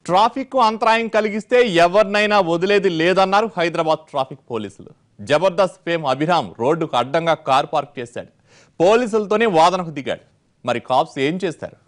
traffic కు అంతరాయం కలిగిస్తే ఎవరినైనా వదిలేది లేదన్నారు హైదరాబాద్ ట్రాఫిక్ పోలీసులు జబర్దస్త్ ఫేమ్ అభిరామ్ రోడ్డుకు అడ్డంగా కారు పార్క్ చేశాడు పోలీసులతోనే వాదనకు దిగాడు మరి కాప్స్ ఏం చేస్తారు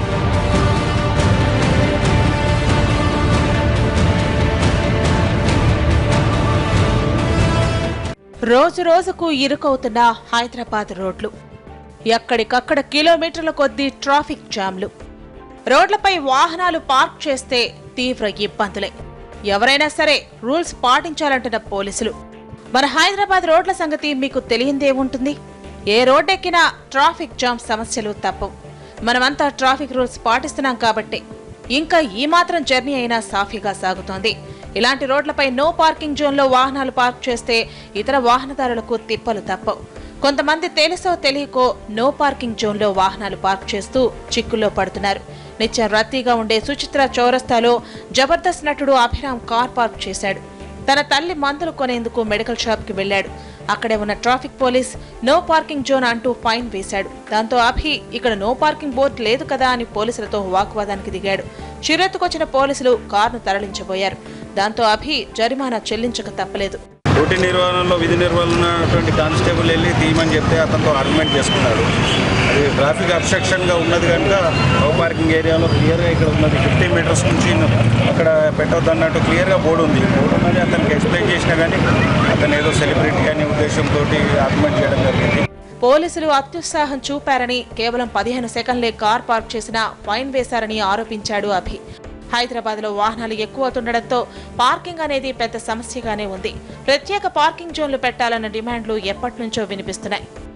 రోజు రోజుకు ఇరుకవుతున్న హైదరాబాద్ రోడ్లు ఎక్కడికక్కడ కిలోమీటర్ల కొద్దీ ట్రాఫిక్ జామ్లు రోడ్లపై వాహనాలు పార్క్ చేస్తే తీవ్ర ఇబ్బందులే ఎవరైనా సరే రూల్స్ పాటించాలంటున్న పోలీసులు మన హైదరాబాద్ రోడ్ల సంగతి మీకు తెలియందే ఉంటుంది ఏ రోడ్డెక్కినా ట్రాఫిక్ జామ్ సమస్యలు తప్పవు మనమంతా ట్రాఫిక్ రూల్స్ పాటిస్తున్నాం కాబట్టి ఇంకా ఈ మాత్రం జర్నీ అయినా సాఫీగా సాగుతోంది ఇలాంటి రోడ్లపై నో పార్కింగ్ జోన్లో వాహనాలు పార్క్ చేస్తే ఇతర వాహనదారులకు తిప్పలు తప్పవు కొంతమంది తెలుసో తెలియకో నో పార్కింగ్ జోన్లో వాహనాలు పార్క్ చేస్తూ చిక్కుల్లో పడుతున్నారు నిత్యం రద్దీగా ఉండే సుచిత్ర చౌరస్తాలో జబర్దస్త్ నటుడు అభిరామ్ కార్ పార్క్ చేశాడు తన తల్లి మందులు కొనేందుకు మెడికల్ షాప్కి వెళ్ళాడు అక్కడే ఉన్న traffic police no parking zone అంటూ ఫైన్ వేశాడు దాంతో అభి ఇక్కడ నో పార్కింగ్ బోర్డు లేదు కదా అని పోలీసులతో వాగ్వాదానికి దిగాడు చిరెత్తుకొచ్చిన పోలీసులు కారును తరలించబోయారు దాంతో అభి జరిమానా చెల్లించక తప్పలేదు డ్యూటీ నిర్వహణలో విధి నిర్వహణటువంటి కానిస్టేబుల్ వెళ్ళి తీయమని చెప్తే అతనితో ఆర్గ్యుమెంట్ చేసుకున్నాడు అది ట్రాఫిక్ అబ్స్ట్రక్షన్గా ఉన్నది కనుక నో పార్కింగ్ ఏరియాలో క్లియర్గా ఇక్కడ ఉన్నది ఫిఫ్టీ మీటర్స్ నుంచి అక్కడ పెట్టొద్దు అన్నట్టు క్లియర్గా బోర్డు ఉంది బోర్డు ఉన్నది అతనికి ఎక్స్ప్లెయిన్ చేసినా కానీ అతను ఏదో సెలబ్రిటీ అనే ఉద్దేశంతో ఆర్గ్యుమెంట్ చేయడం జరిగింది పోలీసులు అత్యుత్సాహం చూపారని కేవలం పదిహేను సెకండ్లే కార్ పార్క్ చేసినా ఫైన్ వేశారని ఆరోపించాడు అభి హైదరాబాద్ లో వాహనాలు ఎక్కువ తుండడంతో పార్కింగ్ అనేది పెద్ద సమస్యగానే ఉంది ప్రత్యేక పార్కింగ్ జోన్లు పెట్టాలన్న డిమాండ్లు ఎప్పటి నుంచో వినిపిస్తున్నాయి